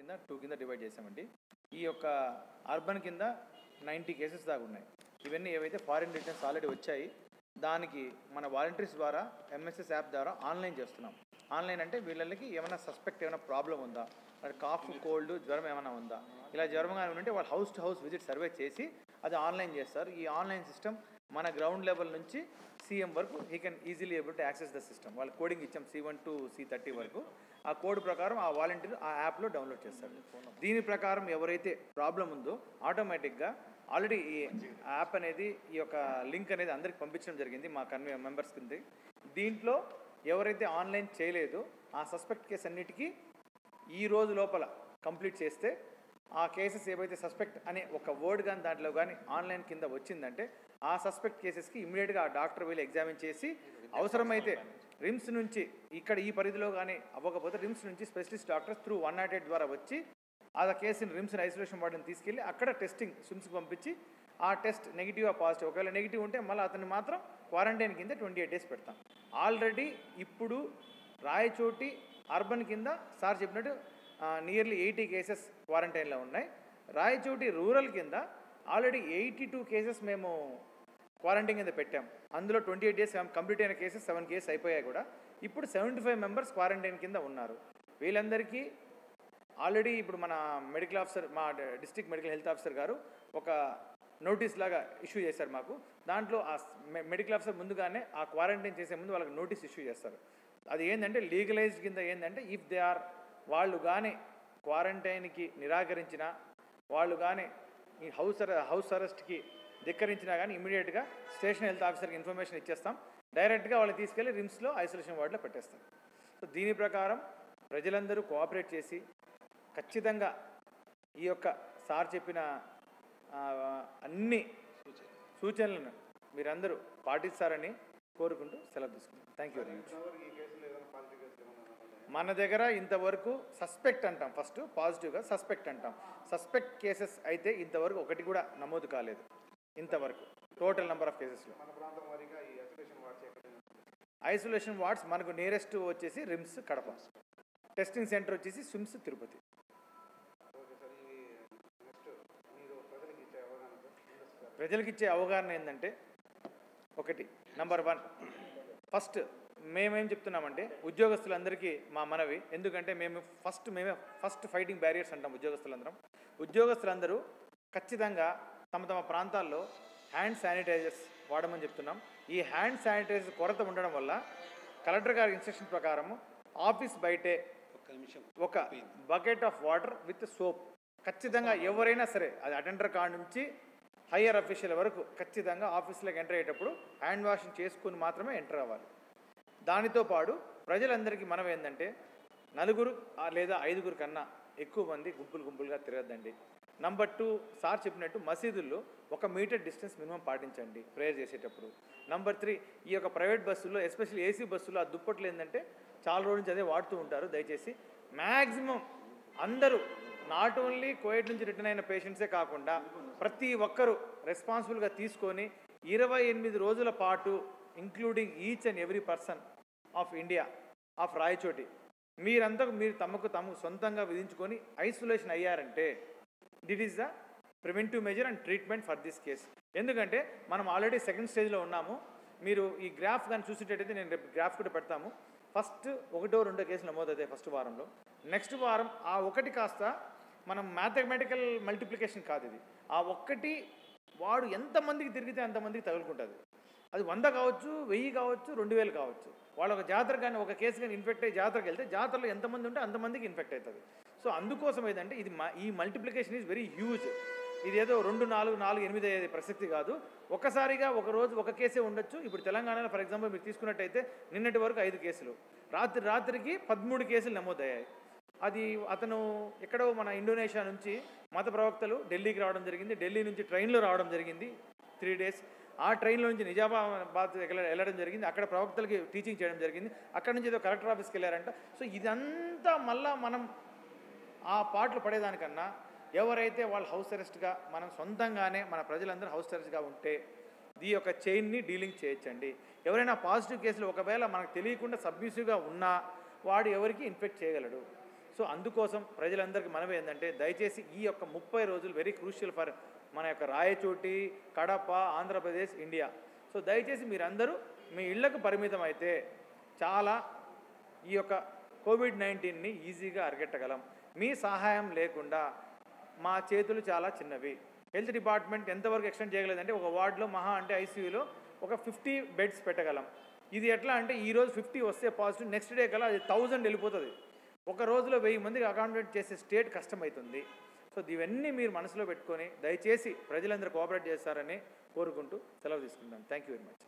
కింద టూ కింద డివైడ్ చేసామండి ఈ యొక్క అర్బన్ కింద నైంటీ కేసెస్ దాకా ఉన్నాయి ఇవన్నీ ఏవైతే ఫారిన్ రిటర్న్స్ ఆల్రెడీ వచ్చాయి దానికి మన వాలంటీర్స్ ద్వారా ఎంఎస్ఎస్ యాప్ ద్వారా ఆన్లైన్ చేస్తున్నాం ఆన్లైన్ అంటే వీళ్ళకి ఏమైనా సస్పెక్ట్ ఏమైనా ప్రాబ్లం ఉందా అంటే కాఫ్ కోల్డ్ జ్వరం ఏమైనా ఉందా ఇలా జ్వరం కానీ ఉంటే వాళ్ళు house to house visit survey చేసి అది ఆన్లైన్ చేస్తారు ఈ ఆన్లైన్ సిస్టమ్ మన గ్రౌండ్ లెవెల్ నుంచి సీఎం వరకు he can easily able to access the system వాళ్ళు కోడింగ్ ఇచ్చాం C one to C thirty వరకు ఆ కోడ్ ప్రకారం ఆ వాలంటీర్ ఆ యాప్లో డౌన్లోడ్ చేస్తారు దీని ప్రకారం ఎవరైతే ప్రాబ్లం ఉందో ఆటోమేటిక్గా ఆల్రెడీ ఈ యాప్ అనేది ఈ యొక్క లింక్ అనేది అందరికి పంపించడం జరిగింది మా కన్వీ మెంబర్స్ కింద దీంట్లో ఎవరైతే ఆన్లైన్ చేయలేదో ఆ సస్పెక్ట్ కేసు అన్నిటికీ ఈ రోజు లోపల కంప్లీట్ చేస్తే ఆ కేసెస్ ఏవైతే సస్పెక్ట్ అనే ఒక వర్డ్ కానీ దాంట్లో కానీ ఆన్లైన్ కింద వచ్చిందంటే ఆ సస్పెక్ట్ కేసెస్కి ఇమీడియట్గా ఆ డాక్టర్ వెళ్ళి ఎగ్జామిన్ చేసి అవసరమైతే రిమ్స్ నుంచి ఇక్కడ ఈ పరిధిలో కానీ అవ్వకపోతే రిమ్స్ నుంచి specialist doctors through one not eight ద్వారా వచ్చి ఆ కేసుని రిమ్స్ ఐసోలేషన్ వార్డుని తీసుకెళ్ళి అక్కడ టెస్టింగ్ స్విమ్స్కి పంపించి ఆ టెస్ట్ నెగిటివ్ పాజిటివ్ ఒకవేళ నెగిటివ్ ఉంటే మళ్ళీ అతన్ని మాత్రం క్వారంటైన్ కింద ట్వంటీ ఎయిట్ డేస్ పెడతాం ఆల్రెడీ ఇప్పుడు రాయచోటి అర్బన్ కింద సార్ చెప్పినట్టు నియర్లీ ఎయిటీ కేసెస్ క్వారంటైన్లో ఉన్నాయి రాయచోటి రూరల్ కింద ఆల్రెడీ ఎయిటీ టూ కేసెస్ మేము క్వారంటైన్ కింద పెట్టాం అందులో ట్వంటీ ఎయిట్ డేస్ కంప్లీట్ అయిన కేసెస్ సెవెన్ కేసెస్ అయిపోయాయి కూడా ఇప్పుడు సెవెంటీ ఫైవ్ మెంబర్స్ క్వారంటైన్ కింద ఉన్నారు వీళ్ళందరికీ ఆల్రెడీ ఇప్పుడు మన మెడికల్ ఆఫీసర్ మా డిస్ట్రిక్ట్ మెడికల్ హెల్త్ ఆఫీసర్ గారు ఒక నోటీస్ లాగా ఇష్యూ చేశారు మాకు దాంట్లో ఆ మె- మెడికల్ ఆఫీసర్ ముందుగానే ఆ క్వారంటైన్ చేసే ముందు వాళ్ళకి నోటీస్ ఇష్యూ చేస్తారు అది ఏంటంటే లీగలైజ్ కింద ఏంటంటే ఇఫ్ దే ఆర్ వాళ్ళు కానీ క్వారంటైన్కి నిరాకరించిన వాళ్ళు కానీ ఈ హౌస్ అరె హౌస్ అరెస్ట్కి ధిక్కరించినా కానీ ఇమీడియట్గా స్టేషన్ హెల్త్ ఆఫీసర్కి ఇన్ఫర్మేషన్ ఇచ్చేస్తాం డైరెక్ట్గా వాళ్ళని తీసుకెళ్ళి రిమ్స్లో ఐసోలేషన్ వార్డులో పెట్టేస్తాం సో దీని ప్రకారం ప్రజలందరూ కోఆపరేట్ చేసి ఖచ్చితంగా ఈ యొక్క సార్ చెప్పిన ఆ, అన్ని సూచనలను మీరందరూ పాటిస్తారని కోరుకుంటూ సెలవు తీసుకుంటాం థ్యాంక్ యూ వెరీ మచ్ మన దగ్గర ఇంతవరకు సస్పెక్ట్ అంటాం ఫస్ట్ పాజిటివ్గా సస్పెక్ట్ అంటాం సస్పెక్ట్ కేసెస్ అయితే ఇంతవరకు ఒకటి కూడా నమోదు కాలేదు ఇంతవరకు టోటల్ నెంబర్ ఆఫ్ కేసెస్లో ఐసోలేషన్ వార్డ్స్ మనకు నియరెస్ట్ వచ్చేసి రిమ్స్ కడప టెస్టింగ్ సెంటర్ వచ్చేసి స్విమ్స్ తిరుపతి ప్రజలకు ఇచ్చే అవగాహన ఏంటంటే ఒకటి నంబర్ వన్ ఫస్ట్ మేమేం చెప్తున్నామంటే ఉద్యోగస్తులందరికీ మా మనవి ఎందుకంటే మేము ఫస్ట్ మేమే ఫస్ట్ ఫైటింగ్ బ్యారియర్స్ అంటాం ఉద్యోగస్తులందరం ఉద్యోగస్తులందరూ ఖచ్చితంగా తమ తమ ప్రాంతాల్లో హ్యాండ్ శానిటైజర్స్ వాడమని చెప్తున్నాం ఈ హ్యాండ్ శానిటైజర్ కొరత ఉండడం వల్ల కలెక్టర్ గారి ఇన్స్ట్రక్షన్ ప్రకారము ఆఫీస్ బయటే ఒక bucket of water with soap ఖచ్చితంగా ఎవరైనా సరే అది అటెండర్ కాడ నుంచి హయ్యర్ అఫీషియల్ వరకు ఖచ్చితంగా ఆఫీస్లోకి ఎంటర్ అయ్యేటప్పుడు హ్యాండ్ వాషింగ్ చేసుకుని మాత్రమే ఎంటర్ అవ్వాలి దానితో పాటు ప్రజలందరికీ మనం ఏంటంటే నలుగురు ఆ లేదా ఐదుగురు కన్నా ఎక్కువ మంది గుంపులు గుంపులుగా తిరగద్దండి నంబర్ టూ సార్ చెప్పినట్టు మసీదుల్లో ఒక మీటర్ డిస్టెన్స్ మినిమం పాటించండి ప్రేయర్ చేసేటప్పుడు నంబర్ త్రీ ఈ యొక్క ప్రైవేట్ బస్సుల్లో ఎస్పెషల్లీ ఏసీ బస్సులో ఆ దుప్పట్లు ఏంటంటే చాలా రోజుల నుంచి అదే వాడుతూ ఉంటారు దయచేసి మ్యాక్సిమం అందరూ నాట్ ఓన్లీ కోవిడ్ నుంచి రిటర్న్ అయిన పేషెంట్సే కాకుండా ప్రతి ఒక్కరూ రెస్పాన్సిబుల్గా తీసుకొని ఇరవై ఎనిమిది రోజుల పాటు including each and every person of India of Rayachoti మీరంతా మీరు తమకు తమకు సొంతంగా విధించుకొని ఐసోలేషన్ అయ్యారంటే that is the preventive measure and treatment for this case ఎందుకంటే మనం ఆల్రెడీ సెకండ్ స్టేజ్లో ఉన్నాము మీరు ఈ గ్రాఫ్ కానీ చూసేటట్టయితే నేను రేపు గ్రాఫ్ కూడా పెడతాము ఫస్ట్ ఒకటో రెండో కేసులు నమోదవుతాయి ఫస్ట్ వారంలో నెక్స్ట్ వారం ఆ ఒకటి కాస్త మనం మ్యాథమెటికల్ మల్టిప్లికేషన్ కాదు ఇది ఆ ఒక్కటి వాడు ఎంతమందికి తిరిగితే అంతమందికి తగులుకుంటుంది అది వంద కావచ్చు వెయ్యి కావచ్చు రెండు వేలు కావచ్చు వాళ్ళ ఒక జాతర కానీ ఒక కేసు కానీ ఇన్ఫెక్ట్ అయ్యి జాతరకి వెళ్తే జాతరలో ఎంతమంది ఉంటే అంతమందికి ఇన్ఫెక్ట్ అవుతుంది సో అందుకోసం ఏంటంటే ఇది మ- ఈ మల్టిప్లికేషన్ ఈజ్ వెరీ హ్యూజ్ ఇది ఏదో రెండు నాలుగు నాలుగు ఎనిమిది అయ్యేది ప్రసక్తి కాదు ఒక్కసారిగా ఒక రోజు ఒక కేసే ఉండొచ్చు ఇప్పుడు తెలంగాణలో ఫర్ ఎగ్జాంపుల్ మీరు తీసుకున్నట్టయితే నిన్నటి వరకు ఐదు కేసులు రాత్రి రాత్రికి పదమూడు కేసులు నమోదయ్యాయి అది అతను ఎక్కడో మన ఇండోనేషియా నుంచి మత ప్రవక్తలు ఢిల్లీకి రావడం జరిగింది ఢిల్లీ నుంచి ట్రైన్లో రావడం జరిగింది త్రీ డేస్ ఆ ట్రైన్లో నుంచి నిజామాబాద్ వెళ్ళ- వెళ్ళడం జరిగింది అక్కడ ప్రవక్తలకి టీచింగ్ చేయడం జరిగింది అక్కడ నుంచి ఏదో కలెక్టర్ ఆఫీస్కి వెళ్ళారంట సో ఇదంతా మళ్ళా మనం ఆ పాటలు పడేదానికన్నా ఎవరైతే వాళ్ళు హౌస్ అరెస్ట్గా మనం సొంతంగానే మన ప్రజలందరూ హౌస్ అరెస్ట్గా ఉంటే ఈ యొక్క చైన్ని డీలింగ్ చేయొచ్చండి ఎవరైనా పాజిటివ్ కేసులు ఒకవేళ మనకు తెలియకుండా సబ్మిసివ్గా ఉన్నా వాడు ఎవరికి ఇన్ఫెక్ట్ చేయగలడు సో అందుకోసం ప్రజలందరికీ మనవి ఏంటంటే దయచేసి ఈ యొక్క ముప్పై రోజులు వెరీ క్రూషియల్ ఫర్ మన యొక్క రాయచోటి కడప ఆంధ్రప్రదేశ్ ఇండియా సో దయచేసి మీరందరూ మీ ఇళ్లకు పరిమితం అయితే చాలా ఈ యొక్క కోవిడ్ నైన్టీన్ని ఈజీగా అరికెట్టగలం మీ సహాయం లేకుండా మా చేతులు చాలా చిన్నవి హెల్త్ డిపార్ట్మెంట్ ఎంతవరకు ఎక్స్టెండ్ చేయగలదంటే ఒక వార్డులో మహా అంటే ఐసీయూలో ఒక ఫిఫ్టీ బెడ్స్ పెట్టగలం ఇది ఎట్లా అంటే ఈ రోజు ఫిఫ్టీ వస్తే పాజిటివ్ నెక్స్ట్ డే కల్లా అది థౌజండ్ వెళ్ళిపోతుంది ఒక రోజులో వెయ్యి మందికి అకామిడేట్ చేసే స్టేట్ కష్టమవుతుంది సో ఇవన్నీ మీరు మనసులో పెట్టుకొని దయచేసి ప్రజలందరూ కోఆపరేట్ చేస్తారని కోరుకుంటూ సెలవు తీసుకుంటాను థ్యాంక్ యూ వెరీ మచ్